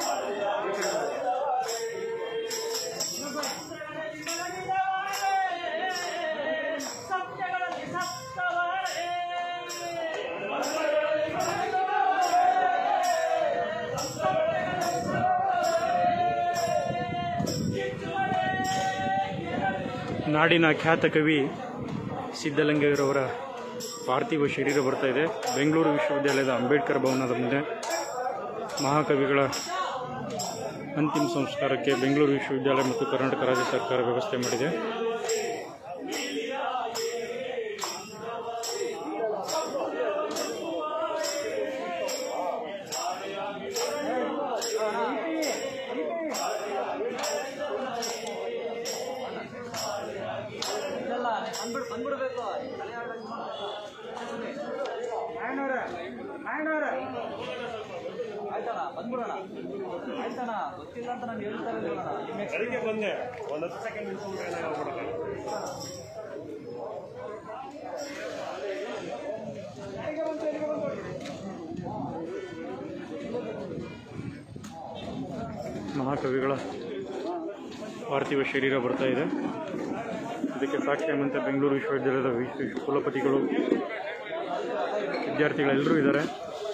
ಸತ್ಯಗಳಲ್ಲಿ ಸತ್ತವರೇ ನಾಡಿನ ಖ್ಯಾತ ಕವಿ ಸಿದ್ಧಲಿಂಗಯ್ಯರವರ ಪಾರ್ಥಿವ ಶರೀರ ಬರ್ತಾ ಇದೆ ಬೆಂಗಳೂರು ವಿಶ್ವವಿದ್ಯಾಲಯದ ಅಂಬೇಡ್ಕರ್ ಭವನದ ಮುಂದೆ ಮಹಾಕವಿಗಳ ಅಂತಿಮ ಸಂಸ್ಕಾರಕ್ಕೆ ಬೆಂಗಳೂರು ವಿಶ್ವವಿದ್ಯಾಲಯ ಮತ್ತು ಕರ್ನಾಟಕ ರಾಜ್ಯ ಸರ್ಕಾರ ವ್ಯವಸ್ಥೆ ಮಾಡಿದೆ ಆಯ್ತಣ್ಣ ಬಂದ್ಬಿಡೋಣ ಆಯ್ತಣ್ಣ ಗೊತ್ತಿಲ್ಲ ಅಂತ ನಾನು ಹೇಳ್ತಾ ಇದ್ದೀವಣ್ಣ ಬಂದೆ ಒಂದು ಹತ್ತು ಸೆಕೆಂಡ್ ನಿಂತ್ಕೊಂಡ್ರೆ ಏನಾಗ್ಬಿಡುತ್ತೆ ಮಹಾಕವಿಗಳ ಪಾರ್ಥಿವ ಶರೀರ ಬರ್ತಾ ಇದೆ ಇದಕ್ಕೆ ಸಾಕ್ಷಿ ಎಂಬಂತೆ ಬೆಂಗಳೂರು ವಿಶ್ವವಿದ್ಯಾಲಯದ ವಿಶ್ವ ಕುಲಪತಿಗಳು ವಿದ್ಯಾರ್ಥಿಗಳೆಲ್ಲರೂ ಇದ್ದಾರೆ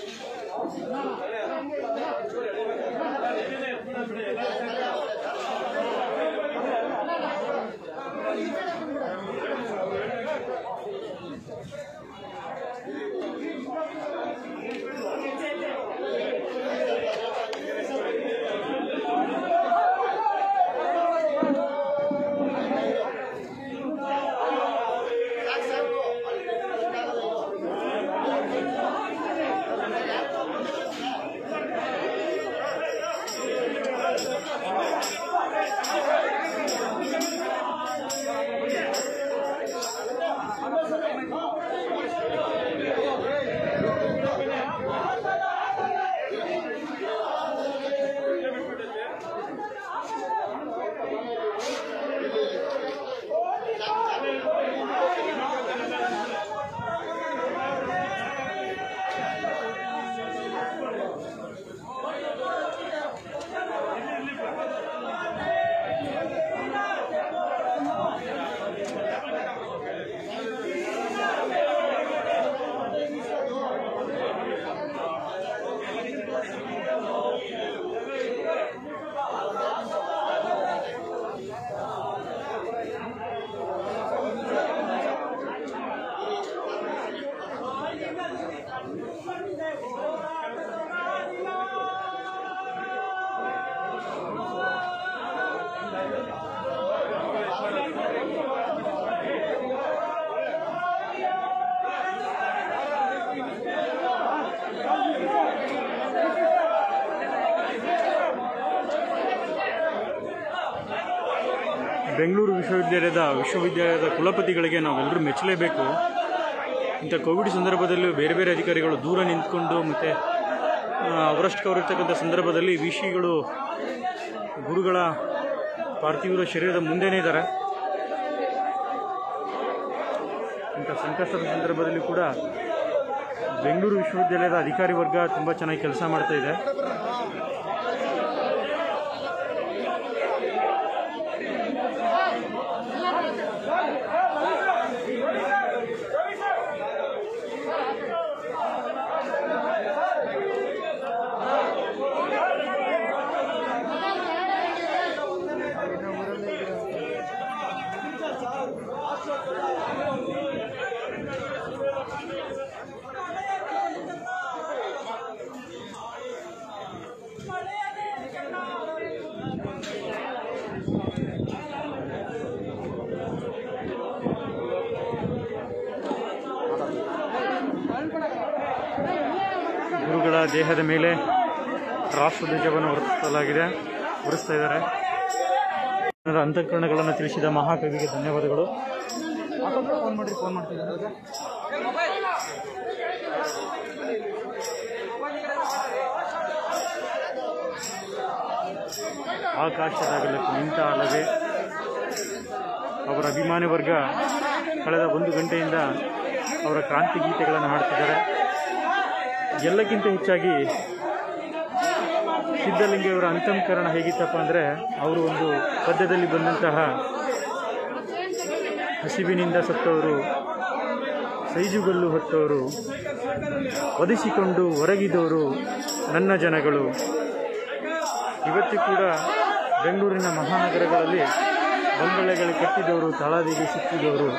ಬೆಂಗಳೂರು ವಿಶ್ವವಿದ್ಯಾಲಯದ ವಿಶ್ವವಿದ್ಯಾಲಯದ ಕುಲಪತಿಗಳಿಗೆ ನಾವೆಲ್ಲರೂ ಮೆಚ್ಚಲೇಬೇಕು ಇಂಥ ಕೋವಿಡ್ ಸಂದರ್ಭದಲ್ಲೂ ಬೇರೆ ಬೇರೆ ಅಧಿಕಾರಿಗಳು ದೂರ ನಿಂತ್ಕೊಂಡು ಮತ್ತು ಅವರಷ್ಟು ಅವರಿರ್ತಕ್ಕಂಥ ಸಂದರ್ಭದಲ್ಲಿ ವಿಶಿಗಳು ಗುರುಗಳ ಪಾರ್ಥಿವ ಶರೀರದ ಮುಂದೆನೇ ಇದ್ದಾರೆ ಇಂಥ ಸಂಕಷ್ಟದ ಸಂದರ್ಭದಲ್ಲಿ ಕೂಡ ಬೆಂಗಳೂರು ವಿಶ್ವವಿದ್ಯಾಲಯದ ಅಧಿಕಾರಿ ವರ್ಗ ತುಂಬ ಚೆನ್ನಾಗಿ ಕೆಲಸ ಮಾಡ್ತಾ ಇದೆ ಗುರುಗಳ ದೇಹದ ಮೇಲೆ ರಾಷ್ಟ್ರಧ್ವಜವನ್ನು ಹೊರಸಲಾಗಿದೆ ಹೊರಿಸ್ತಾ ಇದ್ದಾರೆ ಜನರ ಅಂತಃಕರಣಗಳನ್ನು ತಿಳಿಸಿದ ಮಹಾಕವಿಗೆ ಧನ್ಯವಾದಗಳು ಫೋನ್ ಮಾಡ್ರಿ ಫೋನ್ ಮಾಡ್ತೀನಿ ಆಕಾಶದಾಗಲಕ್ಕೆ ನಿಂತ ಅಲ್ಲದೆ ಅವರ ಅಭಿಮಾನಿ ವರ್ಗ ಕಳೆದ ಒಂದು ಗಂಟೆಯಿಂದ ಅವರ ಕ್ರಾಂತಿ ಗೀತೆಗಳನ್ನು ಹಾಡ್ತಿದ್ದಾರೆ ಎಲ್ಲಕ್ಕಿಂತ ಹೆಚ್ಚಾಗಿ ಸಿದ್ಧಲಿಂಗಿಯವರ ಅಂತಂಕರಣ ಹೇಗಿತ್ತಪ್ಪ ಅಂದರೆ ಅವರು ಒಂದು ಪದ್ಯದಲ್ಲಿ ಬಂದಂತಹ ಹಸಿವಿನಿಂದ ಸತ್ತವರು ಸೈಜುಗಲ್ಲು ಹೊತ್ತವರು ಒದಿಸಿಕೊಂಡು ಹೊರಗಿದವರು ನನ್ನ ಜನಗಳು ಇವತ್ತು ಕೂಡ ಬೆಂಗಳೂರಿನ ಮಹಾನಗರಗಳಲ್ಲಿ ಬಂಗಲೆಗಳು ಕಟ್ಟಿದವರು ತಳದಿಗೆ ಸಿಕ್ಕಿದವರು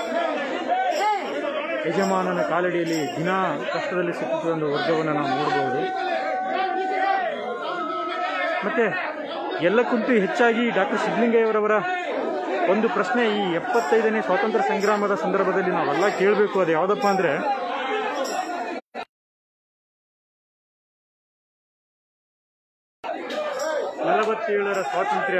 ಯಜಮಾನನ ಕಾಲಡಿಯಲ್ಲಿ ದಿನ ಕಷ್ಟದಲ್ಲಿ ಸಿಕ್ಕಿದ ಒಂದು ವರ್ಗವನ್ನು ನಾವು ನೋಡಬಹುದು ಮತ್ತೆ ಎಲ್ಲಕ್ಕಿಂತ ಹೆಚ್ಚಾಗಿ ಡಾಕ್ಟರ್ ಸಿದ್ಧಲಿಂಗಯ್ಯವರವರ ಒಂದು ಪ್ರಶ್ನೆ ಈ ಎಪ್ಪತ್ತೈದನೇ ಸ್ವಾತಂತ್ರ್ಯ ಸಂಗ್ರಾಮದ ಸಂದರ್ಭದಲ್ಲಿ ನಾವೆಲ್ಲ ಕೇಳಬೇಕು ಅದು ಯಾವುದಪ್ಪ ಅಂದರೆ ನಲವತ್ತೇಳರ ಸ್ವಾತಂತ್ರ್ಯ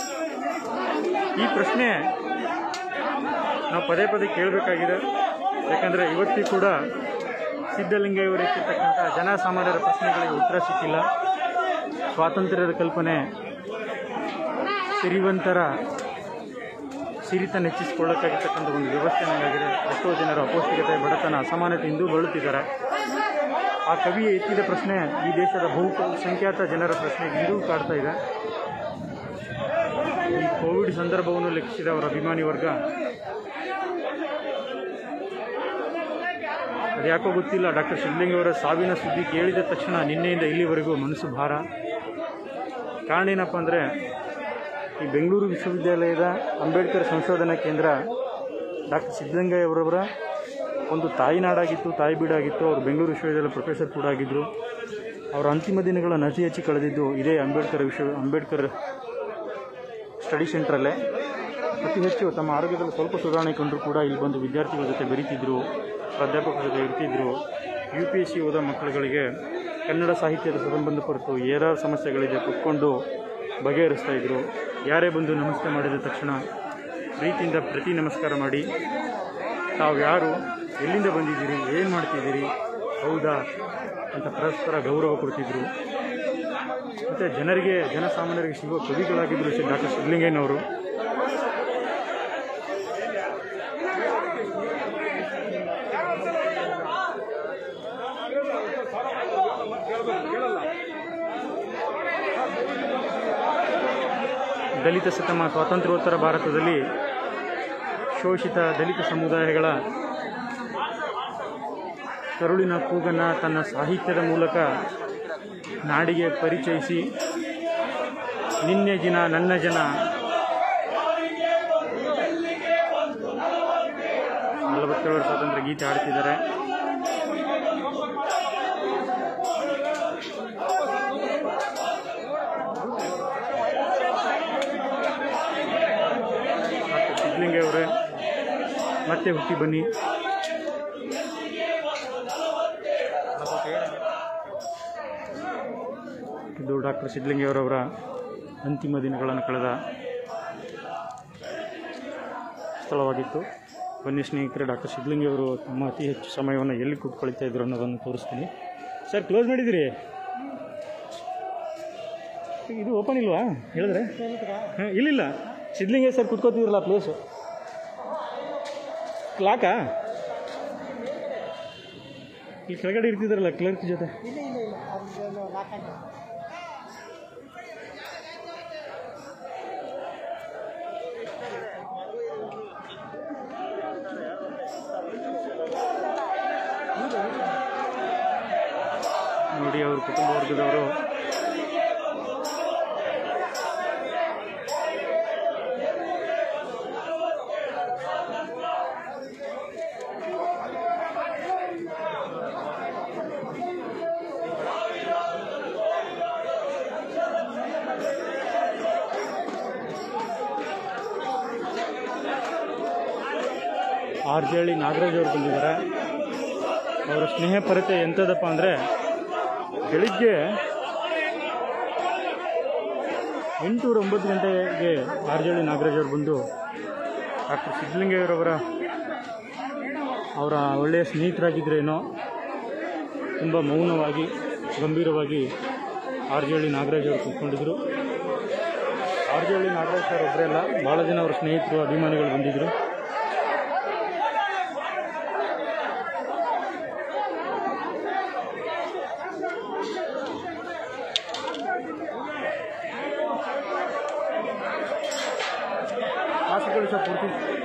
ಈ ಪ್ರಶ್ನೆ ನಾವು ಪದೇ ಪದೇ ಕೇಳಬೇಕಾಗಿದೆ ಯಾಕಂದರೆ ಇವತ್ತಿಗೂ ಕೂಡ ಸಿದ್ಧಲಿಂಗಯ್ಯವರು ಇಟ್ಟಿರ್ತಕ್ಕಂಥ ಜನಸಾಮಾನ್ಯರ ಪ್ರಶ್ನೆಗಳಿಗೆ ಉತ್ತರ ಸಿಕ್ಕಿಲ್ಲ ಸ್ವಾತಂತ್ರ್ಯದ ಕಲ್ಪನೆ ಸಿರಿವಂತರ ಸಿರಿತ ಹೆಚ್ಚಿಸಿಕೊಳ್ಳಕ್ಕಾಗಿರ್ತಕ್ಕಂಥ ಒಂದು ವ್ಯವಸ್ಥೆ ನಮಗಾಗಿದೆ ಎಷ್ಟೋ ಜನರು ಅಪೌಷ್ಟಿಕತೆ ಬಡತನ ಅಸಮಾನತೆ ಇಂದೂ ಬಳಲುತ್ತಿದ್ದಾರೆ ಆ ಕವಿ ಎತ್ತಿದ ಪ್ರಶ್ನೆ ಈ ದೇಶದ ಬಹು ಸಂಖ್ಯಾತ ಜನರ ಪ್ರಶ್ನೆ ಇಂದೂ ಕಾಡ್ತಾ ಇದೆ ಈ ಕೋವಿಡ್ ಸಂದರ್ಭವನ್ನು ಲೆಕ್ಕಿಸಿದ ಅವರ ಅಭಿಮಾನಿ ವರ್ಗ ಅದ್ಯಾಕೋ ಗೊತ್ತಿಲ್ಲ ಡಾಕ್ಟರ್ ಶಿವಲಿಂಗವರ ಸಾವಿನ ಸುದ್ದಿ ಕೇಳಿದ ತಕ್ಷಣ ನಿನ್ನೆಯಿಂದ ಇಲ್ಲಿವರೆಗೂ ಮನಸ್ಸು ಭಾರ ಕಾರಣ ಏನಪ್ಪ ಅಂದರೆ ಈ ಬೆಂಗಳೂರು ವಿಶ್ವವಿದ್ಯಾಲಯದ ಅಂಬೇಡ್ಕರ್ ಸಂಶೋಧನಾ ಕೇಂದ್ರ ಡಾಕ್ಟರ್ ಸಿದ್ಧಲಿಂಗಯ್ಯವರವರ ಒಂದು ತಾಯಿನಾಡಾಗಿತ್ತು ತಾಯಿ ಬೀಡಾಗಿತ್ತು ಅವರು ಬೆಂಗಳೂರು ವಿಶ್ವವಿದ್ಯಾಲಯ ಪ್ರೊಫೆಸರ್ ಕೂಡ ಆಗಿದ್ದರು ಅವರ ಅಂತಿಮ ದಿನಗಳನ್ನು ಅತಿ ಹೆಚ್ಚು ಕಳೆದಿದ್ದು ಇದೇ ಅಂಬೇಡ್ಕರ್ ವಿಶ್ವ ಅಂಬೇಡ್ಕರ್ ಸ್ಟಡಿ ಸೆಂಟ್ರಲ್ಲೇ ಅತಿ ಹೆಚ್ಚು ತಮ್ಮ ಆರೋಗ್ಯದಲ್ಲಿ ಸ್ವಲ್ಪ ಸುಧಾರಣೆ ಕಂಡರೂ ಕೂಡ ಇಲ್ಲಿ ಬಂದು ವಿದ್ಯಾರ್ಥಿಗಳ ಜೊತೆ ಬೆರೀತಿದ್ರು ಪ್ರಾಧ್ಯಾಪಕರ ಜೊತೆ ಇರ್ತಿದ್ರು ಯು ಪಿ ಎಸ್ ಸಿ ಓದೋ ಮಕ್ಕಳುಗಳಿಗೆ ಕನ್ನಡ ಸಾಹಿತ್ಯದ ಸಂಬಂಧಪಟ್ಟು ಏರಾರು ಸಮಸ್ಯೆಗಳಿದೆ ಕುತ್ಕೊಂಡು ಬಗೆಹರಿಸ್ತಾ ಇದ್ರು ಯಾರೇ ಬಂದು ನಮಸ್ತೆ ಮಾಡಿದ ತಕ್ಷಣ ಪ್ರೀತಿಯಿಂದ ಪ್ರತಿ ನಮಸ್ಕಾರ ಮಾಡಿ ತಾವು ಯಾರು ಎಲ್ಲಿಂದ ಬಂದಿದ್ದೀರಿ ಏನು ಮಾಡ್ತಿದ್ದೀರಿ ಹೌದಾ ಅಂತ ಪರಸ್ಪರ ಗೌರವ ಕೊಡ್ತಿದ್ರು ಮತ್ತು ಜನರಿಗೆ ಜನಸಾಮಾನ್ಯರಿಗೆ ಸಿಗುವ ಕವಿಗಳಾಗಿದ್ದರು ಶ್ರೀ ಡಾಕ್ಟರ್ ಸಿದ್ಧಲಿಂಗಯ್ಯನವರು ದಲಿತ ಸತಮ ಸ್ವಾತಂತ್ರ್ಯೋತ್ತರ ಭಾರತದಲ್ಲಿ ಶೋಷಿತ ದಲಿತ ಸಮುದಾಯಗಳ ಕರುಳಿನ ಕೂಗನ್ನು ತನ್ನ ಸಾಹಿತ್ಯದ ಮೂಲಕ ನಾಡಿಗೆ ಪರಿಚಯಿಸಿ ನಿನ್ನೆ ದಿನ ನನ್ನ ಜನ ನಲವತ್ತೇಳರ ಸ್ವಾತಂತ್ರ್ಯ ಗೀತೆ ಹಾಡ್ತಿದ್ದಾರೆ ಡಾಕ್ಟರ್ ಸಿದ್ಧಲಿಂಗಯ್ಯವರೇ ಮತ್ತೆ ಹುಟ್ಟಿ ಬನ್ನಿ ಇದು ಡಾಕ್ಟರ್ ಸಿದ್ಧಲಿಂಗಯ್ಯವರವರ ಅಂತಿಮ ದಿನಗಳನ್ನು ಕಳೆದ ಸ್ಥಳವಾಗಿತ್ತು ಬನ್ನಿ ಸ್ನೇಹಿತರೆ ಡಾಕ್ಟರ್ ಸಿದ್ಧಲಿಂಗಿಯವರು ತಮ್ಮ ಅತಿ ಹೆಚ್ಚು ಸಮಯವನ್ನು ಎಲ್ಲಿ ಕೂತ್ಕೊಳ್ತಾ ಇದ್ರು ಅನ್ನೋದನ್ನು ತೋರಿಸ್ತೀನಿ ಸರ್ ಕ್ಲೋಸ್ ಮಾಡಿದ್ದೀರಿ ಇದು ಓಪನ್ ಇಲ್ವಾ ಹೇಳಿದ್ರೆ ಹಾಂ ಇಲ್ಲಿಲ್ಲ ಸಿದ್ಧಲಿಂಗಯ್ಯ ಸರ್ ಕುತ್ಕೋತಿದ್ರಲ್ಲ ಪ್ಲೇಸು ಕ್ಲಾಕಾ ಇಲ್ಲಿ ಕೆಳಗಡೆ ಇರ್ತಿದ್ರಲ್ಲ ಕ್ಲರ್ಕ್ ಜೊತೆ ನೋಡಿ ಅವ್ರ ಕುಟುಂಬ ವರ್ಗದವರು ಆರ್ ಜೆ ಹಳ್ಳಿ ನಾಗರಾಜ್ ಅವರು ಬಂದಿದ್ದಾರೆ ಅವರ ಸ್ನೇಹಪರತೆ ಎಂಥದಪ್ಪ ಅಂದರೆ ಬೆಳಿಗ್ಗೆ ಎಂಟೂರ ಒಂಬತ್ತು ಗಂಟೆಗೆ ಆರ್ ಜೆ ಹಳ್ಳಿ ನಾಗರಾಜ್ ಅವರು ಬಂದು ಡಾಕ್ಟರ್ ಸಿದ್ಧಲಿಂಗಯ್ಯರವರ ಅವರ ಒಳ್ಳೆಯ ಸ್ನೇಹಿತರಾಗಿದ್ದರೇನೋ ತುಂಬ ಮೌನವಾಗಿ ಗಂಭೀರವಾಗಿ ಆರ್ ಜೆ ಹಳ್ಳಿ ನಾಗರಾಜ್ ಅವರು ಕೂತ್ಕೊಂಡಿದ್ರು ಆರ್ ಜೆ ಹಳ್ಳಿ ನಾಗರಾಜ್ ಸರ್ ಒಬ್ಬರೇ ಅಲ್ಲ ಭಾಳ ಜನ ಅವರ ಸ್ನೇಹಿತರು ಅಭಿಮಾನಿಗಳು ಬಂದಿದ್ದರು ಸರ್ ಪೂರ್ತಿ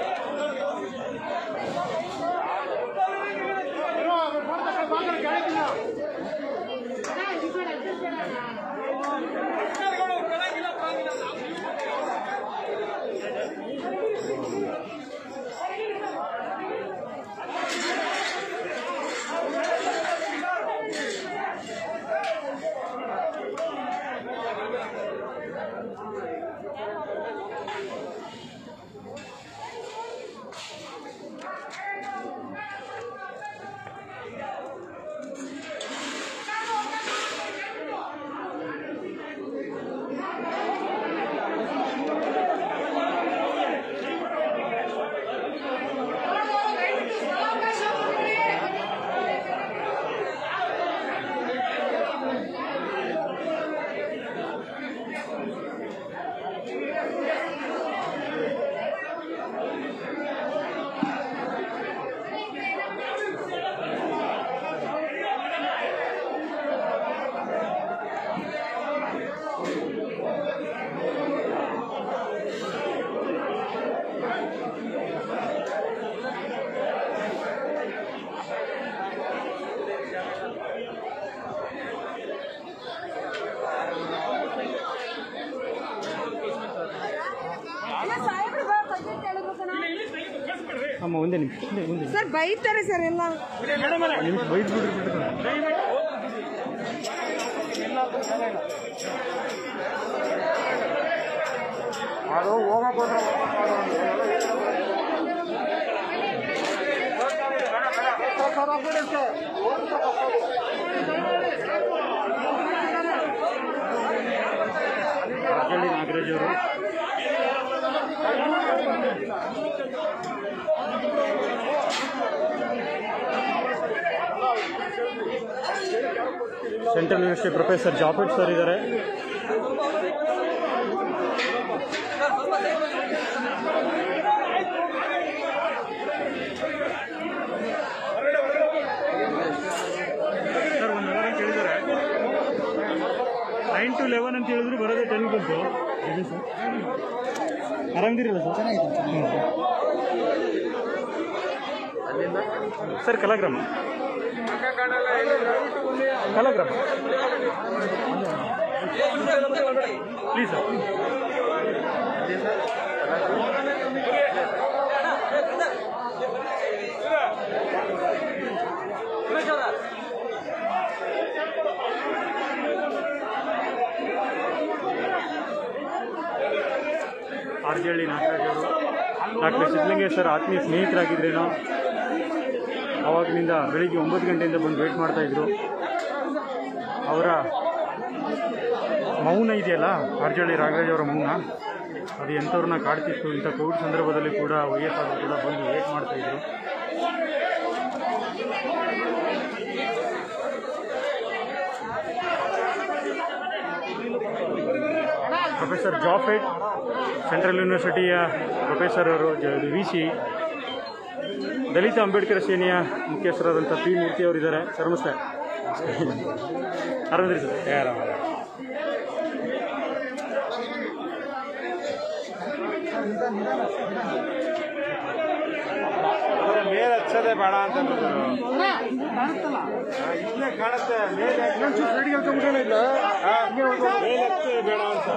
ಅಮ್ಮ ಒಂದೇ ನಿಮಿಷ ಒಂದೇ ಒಂದೇ ನಿಮಿಷ. ಸರ್ ಬೈತಾರೆ ಸರ್ ಎಲ್ಲ ನಿಮಿಷ ಬೈದು ಬಿಡ್ರಿ ಬಿಡ್ರಿ ರಾಜಳ್ಳಿ ನಾಗರಾಜ್ ಅವರು central university professor Japhet sir ಇದ್ದಾರೆ ಸರ್ ಒಂದು ಅವರ್ ಅಂತ ಹೇಳಿದ್ದಾರೆ ನೈನ್ ಟು ಲೆವೆನ್ ಅಂತ ಹೇಳಿದ್ರು ಬರೋದೇ ಟೆನ್ ಬಂತು ಇದೆ ಸರ್ ಆರಾಮಿದ್ದೀರಲ್ಲ ಸರ್ ಚೆನ್ನಾಗಿದೆ sir Kalagrama Kalagrama please sir R G Halli Nagaraj ಅವರು ಡಾಕ್ಟರ್ ಸಿದ್ಧಲಿಂಗೇಶ್ವರ ಆತ್ಮೀಯ ಸ್ನೇಹಿತರಾಗಿದ್ರೇನೋ ಆವಾಗಿನಿಂದ ಬೆಳಿಗ್ಗೆ ಒಂಬತ್ತು ಗಂಟೆಯಿಂದ ಬಂದು ವೇಟ್ ಮಾಡ್ತಾ ಇದ್ರು ಅವರ ಮೌನ ಇದೆಯಲ್ಲ ಆರ್ಜಳ್ಳಿ ರಾಘರಾಜ್ ಅವರ ಮೌನ ಅದು ಎಂಥವ್ರನ್ನ ಕಾಡ್ತಿತ್ತು ಇಂಥ ಕೋವಿಡ್ ಸಂದರ್ಭದಲ್ಲಿ ಕೂಡ ವಯಸ್ಸಾದ್ರು ಕೂಡ ಬಂದು ವೇಟ್ ಮಾಡ್ತಾ ಇದ್ರು ಪ್ರೊಫೆಸರ್ ಜಾಫೆಟ್ ಸೆಂಟ್ರಲ್ ಯೂನಿವರ್ಸಿಟಿಯ ಪ್ರೊಫೆಸರ್ ಅವರು ವಿ ಸಿ ದಲಿತ ಅಂಬೇಡ್ಕರ್ ಸೇನೆಯ ಮುಖ್ಯಸ್ಥರಾದಂಥ ಪಿ ಮೂರ್ತಿ ಅವರಿದ್ದಾರೆ ಸರ್ ನಮಸ್ತೆ ಆರಾಮಿದ್ರಿ ಸರ್ ಮೇಲೆ ಹಚ್ಚೋದೇ ಬೇಡ ಅಂತ ಇಲ್ಲೇ ಕಾಣುತ್ತೆ ಮೇಲೆ ಮೇಲೆ ಹಚ್ಚೋದೇ ಬೇಡ ಅಂತ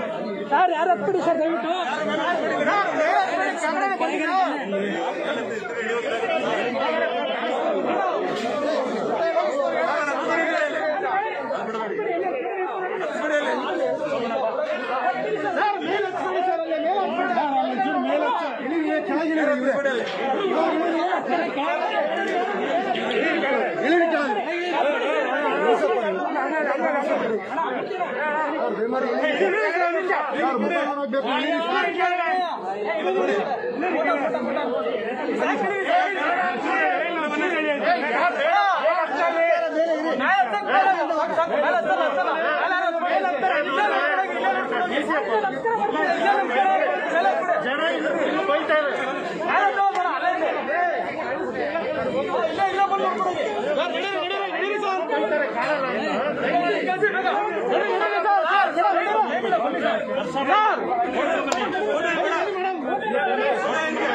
ಸರ್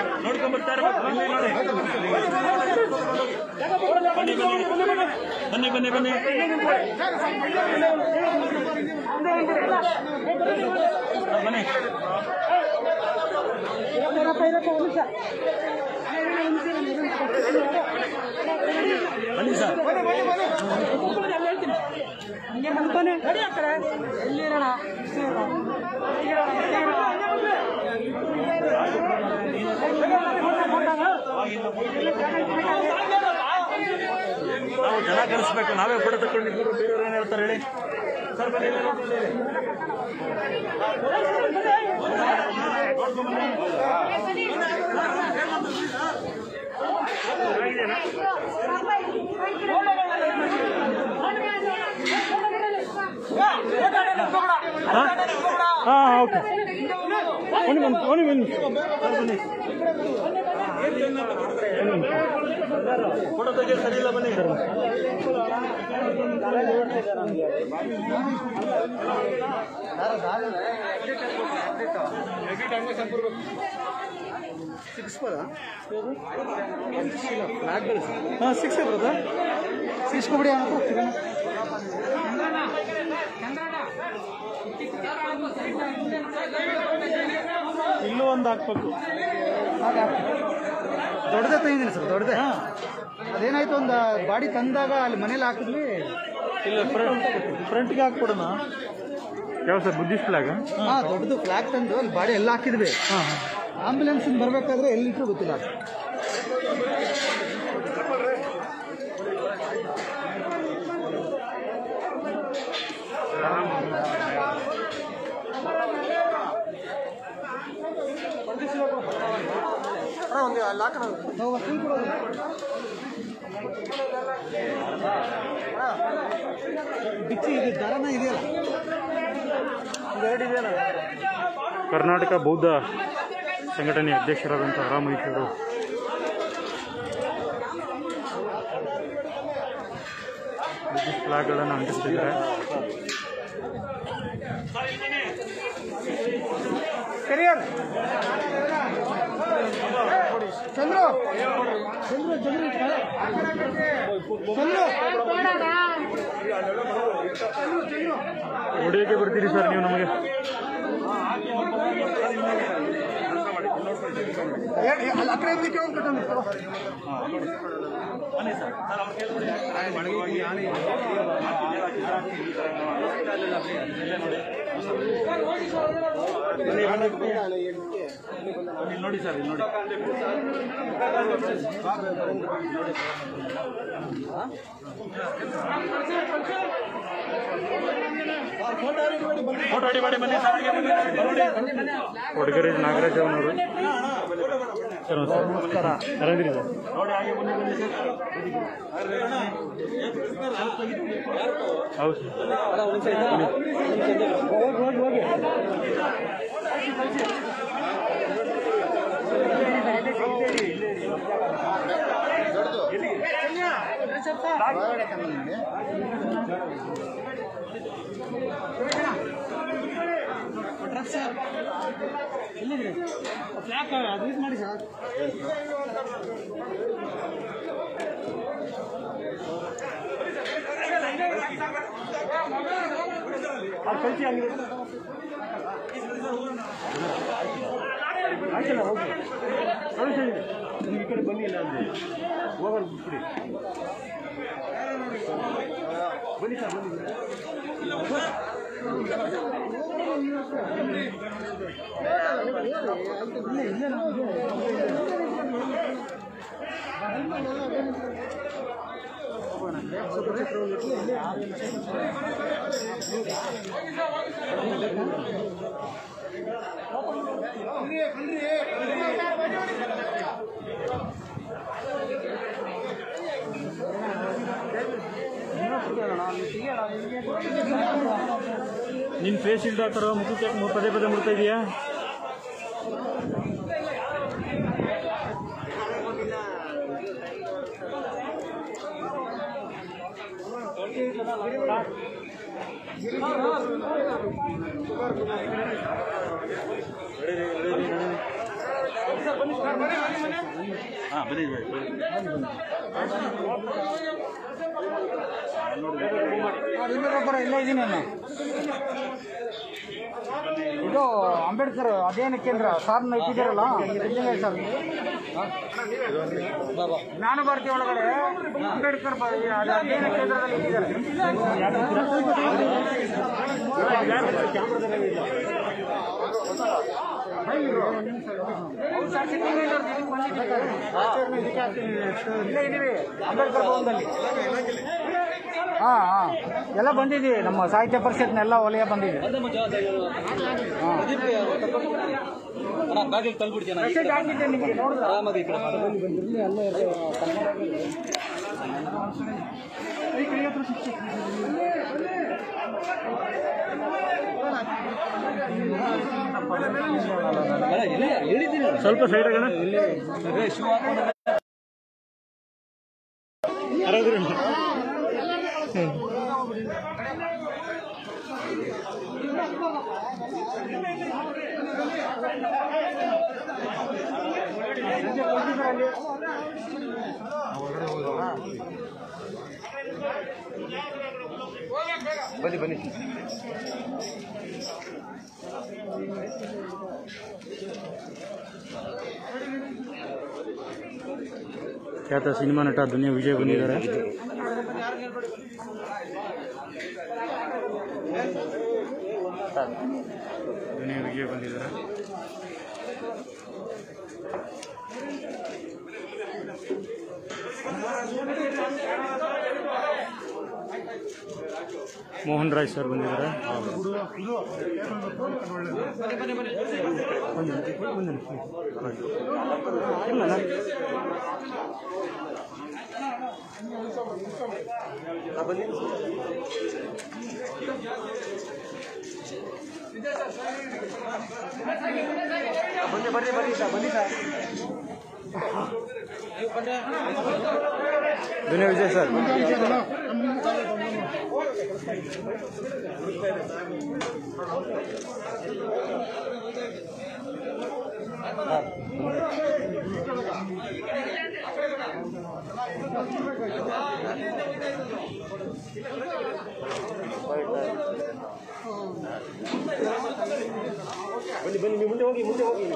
ಬರ್ತಾ ಇರ್ಬೇಕು ಬನ್ನಿ ನೋಡಿ ಬನ್ನಿ ಬನ್ನಿ ಬನ್ನಿ ಬನ್ನಿ ಬನ್ನಿ ಸರ್ ನಾವು ಜನ ಕಳಿಸ್ಬೇಕು ನಾವೇ ಫೋಟೋ ತಗೊಂಡಿದ್ದು ಬೇರೆಯವ್ರು ಏನು ಹೇಳ್ತಾರೆ ಹೇಳಿ ಸರ್ ಬನ್ನಿ ಇಲ್ಲಿ ನೋಡ್ಕೊಳ್ಳಿ. ಹಾಂ ಓಕೆ ಬನ್ನಿ ಬನ್ನಿ ಬನ್ನಿ ಬನ್ನಿ ಫೋಟೋ ತೆಗಿಯೋದು ಸರಿ ಇಲ್ಲ ಬನ್ನಿ ಹಾಂ ಸಿಕ್ಸ್ ಬರೋದಾ ಸಿಕ್ಸ್ ಕೊಬಿಡಿ ಇಲ್ಲೂ ಒಂದು ಹಾಕ್ಬೇಕು ದೊಡ್ಡದೇ ತಂದಿದ್ದೀನಿ ಸರ್ ದೊಡ್ಡದೇ ಅದೇನಾಯ್ತು ಒಂದು ಬಾಡಿ ತಂದಾಗ ಅಲ್ಲಿ ಮನೇಲಿ ಹಾಕಿದ್ವಿ ಇಲ್ಲ ಫ್ರಂಟ್ ಫ್ರಂಟ್ಗೆ ಹಾಕ್ಬಿಡೋಣ ಯಾವ ಸರ್ ಬುದ್ಧಿಸ್ಟ್ ಫ್ಲಾಗ್ ಹಾ ದೊಡ್ಡದು ಫ್ಲಾಗ್ ತಂದು ಅಲ್ಲಿ ಬಾಡಿ ಎಲ್ಲ ಹಾಕಿದ್ವಿ ಆಂಬ್ಯುಲೆನ್ಸ್ ಬರ್ಬೇಕಾದ್ರೆ ಎಲ್ಲಿಟ್ರು ಗೊತ್ತಿಲ್ಲ ನಾವು ವಸೂಲ್ ಕೊಡೋದು. ಬಿಚ್ಚಿ ಇದು ದರನ ಇದೆಯಲ್ಲ ಕರ್ನಾಟಕ ಬೌದ್ಧ ಸಂಘಟನೆ ಅಧ್ಯಕ್ಷರಾದಂಥ ರಾಮೈಶ್ ಅವರು ಬುದ್ಧಿಸ್ಟ್ ಫ್ಲಾಗ್ಗಳನ್ನು ಅಂಟಿಸ್ತಿದ್ದಾರೆ ಚಂದ್ರು ಚಂದ್ರು ಚಂದ್ರು ಚಂದ್ರು ಹೊಡಿಯೋಕ್ಕೆ ಬರ್ತೀರಿ ಸರ್ ನೀವು ನಮಗೆ ಅಲ್ಲಿ ಆ ಕಡೆ ಇದಕ್ಕೆ ಒಂದು ಕಟ್ಟೋಣ. ಇಲ್ಲಿ ನೋಡಿ ಸರ್ ಇಲ್ಲಿ ನೋಡಿ ಫೋಟೋ ಮಾಡಿ ಬನ್ನಿ ಸರ್ ಒಡಗರೆ ನಾಗರಾಜ್ ಅವನವರು ಸರ್ ನಮಸ್ಕಾರ ಆರಾಮಿದ್ದೀರಿ ಸರ್ ನೋಡಿ ಹಾಗೆ ಬನ್ನಿ ಬನ್ನಿ ಸರ್ ಹೌದು ಸರ್ ಈ ಕಡೆ ಬನ್ನಿ ಇಲ್ಲ ಅಂದ್ರೆ ಹೋಗೋದು ಬಿಟ್ಬಿಡಿ ಬನ್ನಿ ಸರ್ ಬನ್ನಿ ನಿನ್ನ ಫೇಸ್ ಇಲ್ದ ಥರ ಮುಖಕ್ಕೆ ಯಾಕೆ ಪದೇ ಪದೇ ಮುಡ್ತಾ ಇದೆಯಾ ಇನ್ನೊಬ್ಬರ ಇಲ್ಲೇ ಇದ್ದೀನಿ ನಾನು ಇದು ಅಂಬೇಡ್ಕರ್ ಅಧ್ಯಯನ ಕೇಂದ್ರ ಸಾರ್ನ ಇಟ್ಟಿದ್ದಾರಲ್ಲ ಸಿದ್ದಲಿಂಗಯ್ಯ ಸರ್ ಜ್ಞಾನ ಭಾರತಿ ಒಳಗಡೆ ಅಂಬೇಡ್ಕರ್ ಬ- ಅದು ಅಧ್ಯಯನ ಕೇಂದ್ರದಲ್ಲಿ ಇಟ್ಟಿದ್ದಾರೆ ಹೌದು ಸರ್, ಸಿದ್ದಲಿಂಗಯ್ಯ ಅವ್ರು ಇದಕ್ಕೆ ಬಂದಿದ್ದೀವಿ. ಇಲ್ಲೇ ಇದೀವಿ ಅಂಬೇಡ್ಕರ್ ಭವನದಲ್ಲಿ ಹಾಂ ಹಾಂ ಎಲ್ಲ ಬಂದಿದ್ದೀವಿ ನಮ್ಮ ಸಾಹಿತ್ಯ ಪರಿಷತ್ನೆಲ್ಲ ವಲಯ ಬಂದಿದೆ ಬ್ಯಾಗಿಗೆ ತಲ್ಬಿಡ್ತೀನಿ ಮೆಸೇಜ್ ಹಾಕಿದ್ದೆ ನಿಮಗೆ ನೋಡಿದ್ರ ಆರಾಮಾಗಿ ಈ ಕಡೆ ಬಾ. ಅಲ್ಲ, ಇಲ್ಲೇ ಹೇಳಿದ್ದೀನಿ ನಾನು. ಸ್ವಲ್ಪ ಸೈಡ್ ಆಗೋಣ ಏ, ಶೂ ಹಾಕೊಂಡು ಬನ್ನಿ ಬನ್ನಿ ಖ್ಯಾತ ಸಿನಿಮಾ ನಟ ದುನಿಯಾ ವಿಜಯ್ ಬಂದಿದ್ದಾರೆ ದುನಿಯಾ ವಿಜಯ್ ಬಂದಿದ್ದಾರೆ ಮೋಹನ್ ರಾಯ್ ಸರ್ ಬಂದಿದ್ದಾರೆ ಇಲ್ಲ ನಾನು ಬನ್ನಿ ಬರ್ರಿ ಬರ್ರಿ ಸರ್ ಬನ್ನಿ ಸರ್ ದುನಿಯಾ ವಿಜಯ್ ಸರ್ ಬನ್ನಿ ಬನ್ನಿ ನೀವು ಮುಂದೆ ಹೋಗಿ ಮುಂದೆ ಹೋಗಿ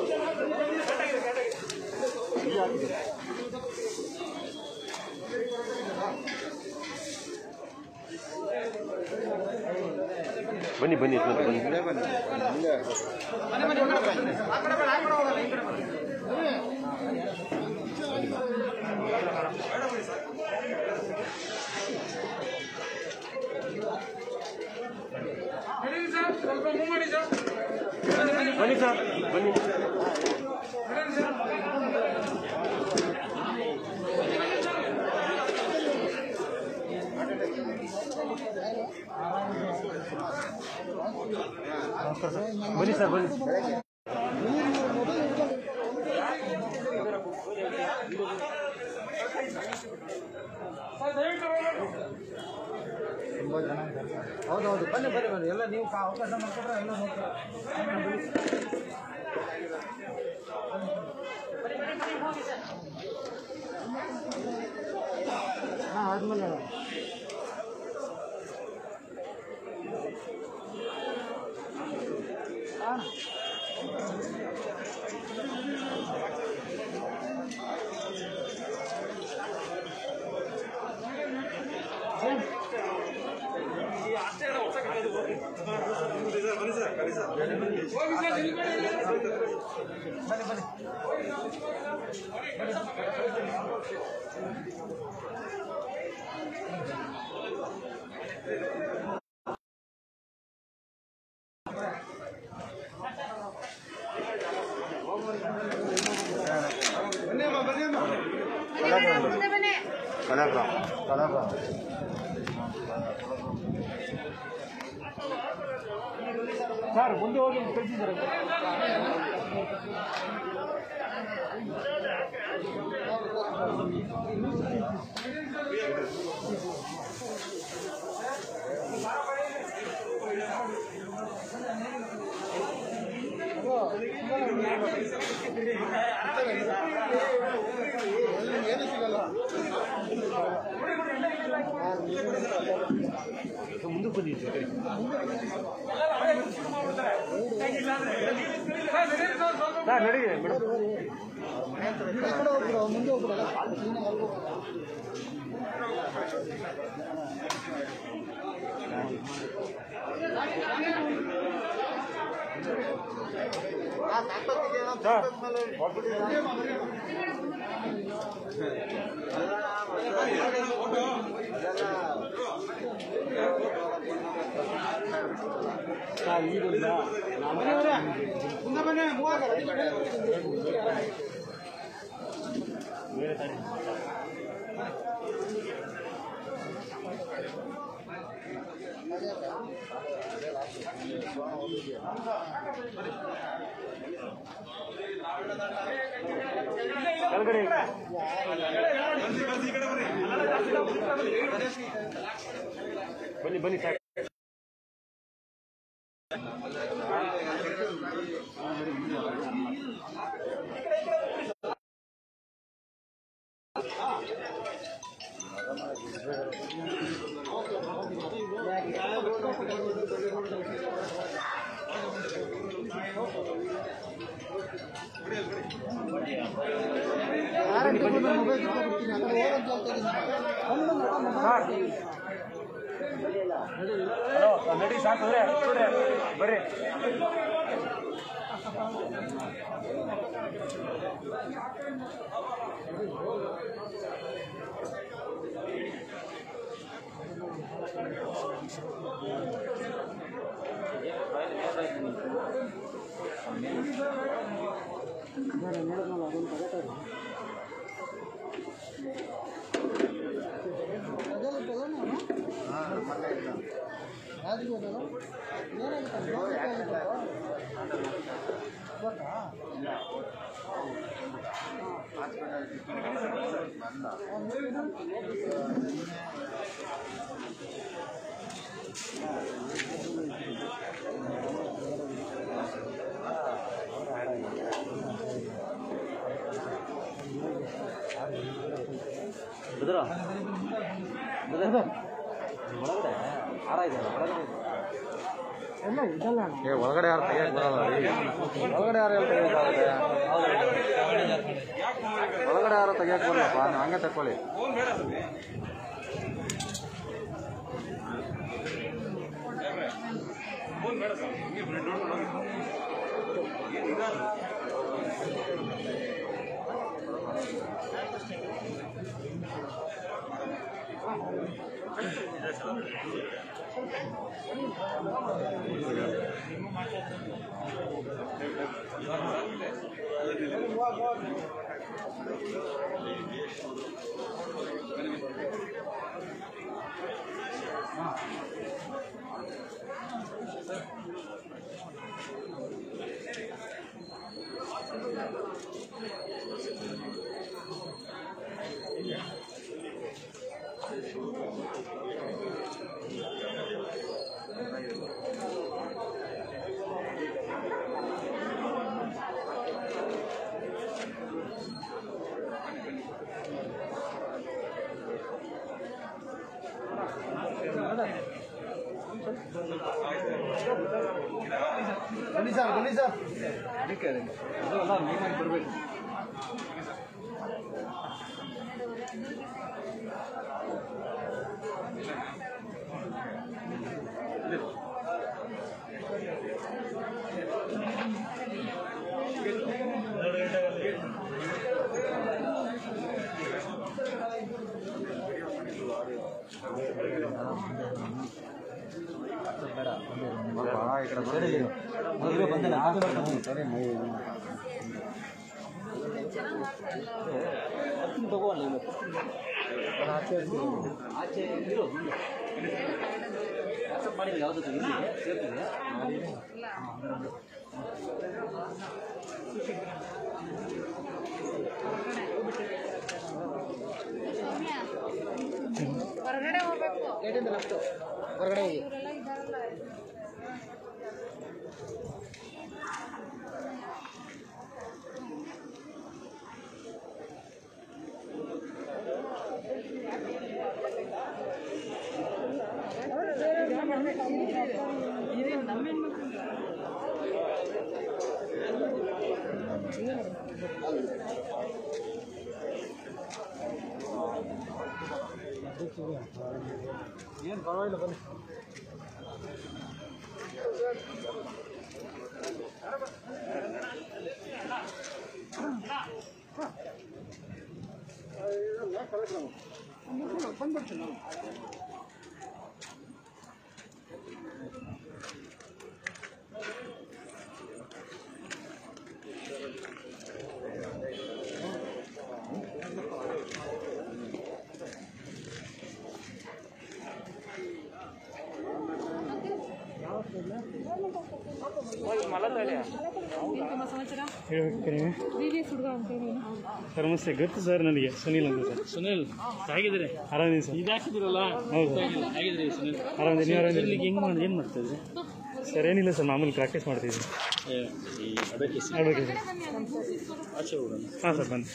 ಬನ್ನಿ ಬನ್ನಿ ಇಟ್ಕೊಂಡು ಬನ್ನಿ ಬನ್ನಿ ಸರ್ ಬನ್ನಿ ಬನ್ನಿ ಸರ್ ಬನ್ನಿ ಹೌದೌದು ಬನ್ನಿ ಬರ್ರಿ ಬರ್ರಿ ಎಲ್ಲ ನೀವು ಕಾ- ಅವಕಾಶ ಮಾಡ್ಕೊಟ್ರೆ ಎಲ್ಲ ನೋಡ್ತಾರೆ ಹಾಂ ಆದ್ಮೇಲೆ ಕಲಾಗ್ರಾಮ್ ಕಲಾಗ್ರಾಮ್ ಸರ್ ಮುಂದೆ ಹೋಗಿ ಕಳಿಸಿದ್ದಾರೆ ಮುಂದಕ್ಕೆ ಬಂದಿದ್ದೀವಿ ಸರ್ ನಡಿ ಮೇಡಮ್ ಕೆಳಗಡೆ ಬನ್ನಿ ಬನ್ನಿ ಸಾಕು ಹಲೋ ನಡಿ ಸಾಕು ಅಂದ್ರೆ ಬರ್ರಿ ಬದ್ರ ಬದ್ರ ಒಳಗಡೆ ಹಾರ ಇದೆ ಒಳಗಡೆ ಎಲ್ಲ ಇದಲ್ಲ ಏ ಒಳಗಡೆ ಯಾರು ತೆಗಿಯಕ್ ಬರಲ್ಲ ರೀ. ಒಳಗಡೆ ಯಾರು ತೆಗಿಯಕ್ಕಾಗುತ್ತೆ ಒಳಗಡೆ ಯಾರು ತೆಗಿಯಕ್ ಬರಲ್ಲಪ್ಪ ನೀವು ಹಂಗೆ ತಕೊಳ್ಳಿ ಬನ್ನಿ ಸರ್ ಬನ್ನಿ ಸರ್ ಅದೆಲ್ಲ ನೀಟಾಗಿ ಬರಬೇಕು ಈ ಕಡೆ ಬನ್ನಿ. ತಗೋ ನೀನು ಆಚೆ ಇರೋ ಮುಂದೆ ವಾಟ್ಸಪ್ ಮಾಡಿದ್ರೆ ಯಾವ್ದು ಇಲ್ಲಿ ಸೇರ್ತಿದೆ ಹೊರಗಡೆ ಹೋಗ್ಬೇಕು ಹೊರಗಡೆ ಹೋಗಿ ಇವರೆಲ್ಲ ಇದ್ದಾರಲ್ಲ ಏನು ಪರವಾಗಿಲ್ಲ ಬನ್ನಿ ಹೇಳ್ಬೇಕು ನೀವು ಸರ್ ನಮಸ್ತೆ ಗೊತ್ತು ಸರ್ ನನಗೆ ಸುನೀಲ್ ಅಂತ ಸರ್ ಸುನಿಲ್ ಹೇಗಿದ್ದೀರಿ ಆರಾಮಿದ್ದೀನಿ ಸರ್ ಇದು ಹಾಕಿದಿರಲ್ಲ ಹೌದು ಹೇಗಿದ್ದೀರಿ ಸುನಿಲ್ ಆರಾಮಿದ್ದೀನಿ ನೀವು ಆರಾಮಿದ್ದೀನಿ ಹೆಂಗ್ ಮಾಡಿ ಏನು ಮಾಡ್ತಾ ಇದ್ರಿ ಸರ್ ಏನಿಲ್ಲ ಸರ್ ಮಾಮೂಲಿ ಪ್ರಾಕ್ಟೀಸ್ ಮಾಡ್ತಿದ್ದೀನಿ ಈ ಅಡಕೆ ಆಡ್ಬೇಕು ಸರ್ ಆಚೆ ಹೋಗೋಣ ಹಾಂ ಸರ್ ಬನ್ನಿ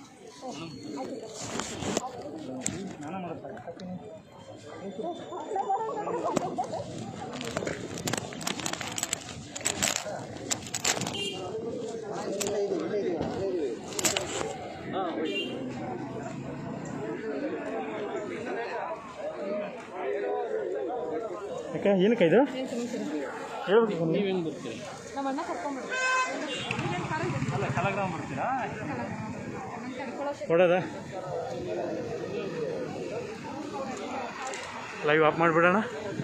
ಯಾಕೆ ಏನಕ್ಕೆ ಇದು ಹೇಳ್ಬೇಕು ನೀವು ಹೆಂಗ್ ಬರ್ತೀರಿ ನಮ್ಮ ಅಣ್ಣ ಕರ್ಕೊಂಡ್ಬಿಡ್ರಿ ಅಲ್ಲ ಕಲಾಗ್ರಾಮ ಬರ್ತೀರಾ ಕೊಡೋದ ಲೈವ್ ಆಫ್ ಮಾಡಿಬಿಡೋಣ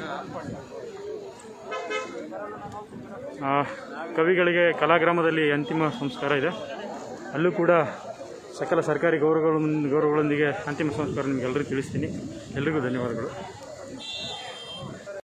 ಕವಿಗಳಿಗೆ ಕಲಾಗ್ರಾಮದಲ್ಲಿ ಅಂತಿಮ ಸಂಸ್ಕಾರ ಇದೆ ಅಲ್ಲೂ ಕೂಡ ಸಕಲ ಸರ್ಕಾರಿ ಗೌರವಗಳ ಗೌರವಗಳೊಂದಿಗೆ ಅಂತಿಮ ಸಂಸ್ಕಾರ ನಿಮಗೆಲ್ಲರಿಗೂ ತಿಳಿಸ್ತೀನಿ ಎಲ್ರಿಗೂ ಧನ್ಯವಾದಗಳು